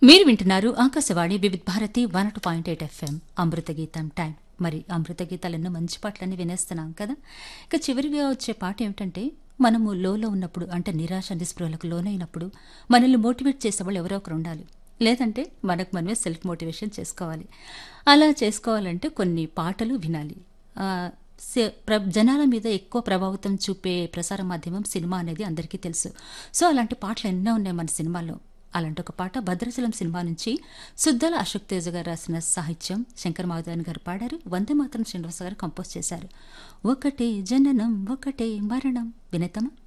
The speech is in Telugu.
మీరు వింటున్నారు Akashvani Vividh Bharati one two point eight FM Amrutha Geetham time మరి అమృత గీతాలు ఎన్నో మంచి పాటలన్నీ వినేస్తున్నాం కదా ఇక చివరిగా వచ్చే పాట ఏమిటంటే మనము లోలో ఉన్నప్పుడు అంటే నిరాశ నిస్పృహలకు లోనైనప్పుడు మనల్ని మోటివేట్ చేసేవాళ్ళు ఎవరో ఒకరు ఉండాలి లేదంటే మనకు మనమే సెల్ఫ్ మోటివేషన్ చేసుకోవాలి అలా చేసుకోవాలంటే కొన్ని పాటలు వినాలి ఆ, సే- ప్ర- జనాల మీద ఎక్కువ ప్రభావితం చూపే ప్రసార మాధ్యమం సినిమా అనేది అందరికీ తెలుసు సో అలాంటి పాటలు ఎన్నో ఉన్నాయి మన సినిమాలో అలాంటి ఒక పాట భద్రాచలం సినిమా నుంచి సుద్దల అశోక్ తేజ గారు రాసిన సాహిత్యం శంకర్ మాధవన్ గారు పాడారు వందే మాత్రం శ్రీనివాస గారు కంపోజ్ చేశారు ఒకటే జననం ఒకటే మరణం వినేతమా